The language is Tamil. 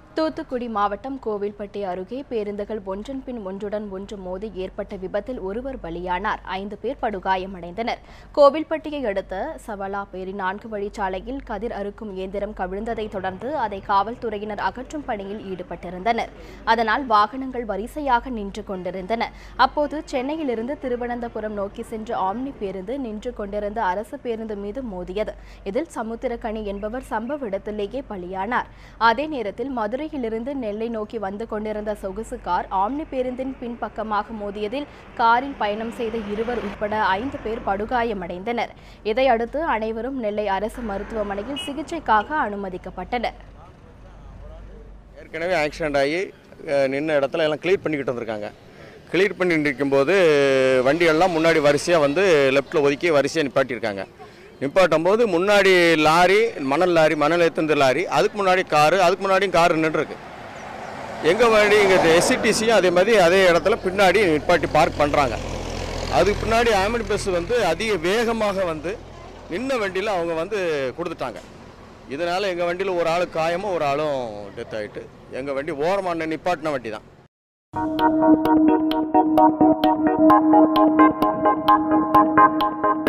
தூத்துக்குடி மாவட்டம் கோவில்பட்டி அருகே பேருந்துகள் ஒன்றன் பின் ஒன்றுடன் ஒன்று மோதி ஏற்பட்ட விபத்தில் ஒருவர் பலியானார் ஐந்து பேர் படுகாயமடைந்தனர் கோவில்பட்டியை அடுத்த சவலாப்பேரி நான்கு வழிச்சாலையில் கதிர் அறுக்கும் இயந்திரம் கவிழ்ந்ததை தொடர்ந்து அதை காவல்துறையினர் அகற்றும் பணியில் ஈடுபட்டிருந்தனர் அதனால் வாகனங்கள் வரிசையாக நின்று கொண்டிருந்தன அப்போது சென்னையிலிருந்து திருவனந்தபுரம் நோக்கி சென்ற ஆம்னி பேருந்து நின்று கொண்டிருந்த அரசு பேருந்து மீது மோதியது இதில் சமுத்திரக்கனி என்பவர் சம்பவ இடத்திலேயே பலியானார் அதே நேரத்தில் மதுரையிலிருந்து நெல்லை நோக்கி வந்து கொண்டிருந்த சொகுசு கார் ஆம்னி பேருந்தின் பின்பக்கமாக மோதியதில் காரில் பயணம் செய்த இருவர் உட்பட ஐந்து பேர் படுகாயமடைந்தனர் இதையடுத்து அனைவரும் நெல்லை அரசு மருத்துவமனையில் சிகிச்சைக்காக அனுமதிக்கப்பட்டனர் ஏற்கனவே ஆக்சிடெண்ட் ஆகி அஹ், நின்ன இடத்துல எல்லாம் கிளியர் பண்ணிக்கிட்டு வந்திருக்காங்க கிளியர் பண்ணிட்டு இருக்கும்போது வண்டியெல்லாம் முன்னாடி வரிசையாக வந்து லெஃப்ட்டில் ஒதுக்கி வரிசையாக நிப்பாட்டியிருக்காங்க நிப்பாட்டும் போது முன்னாடி லாரி மணல் லாரி மணல் ஏற்றுந்த லாரி அதுக்கு முன்னாடி காரு அதுக்கு முன்னாடியும் கார் நின்றுருக்கு எங்கள் வண்டி இங்கே எஸ்சிடிசியும் அதே மாதிரி அதே இடத்துல பின்னாடி நிப்பாட்டி பார்க் பண்ணுறாங்க அதுக்கு பின்னாடி ஆம்புலி பஸ் வந்து அதிக வேகமாக வந்து நின்ன வண்டியில் அவங்க வந்து கொடுத்துட்டாங்க இதனால் எங்கள் வண்டியில் ஒரு ஆள் காயமும் ஒரு ஆளும் டெத் ஆகிட்டு எங்கள் வண்டி ஓரமான நிப்பாட்டின வண்டி தான்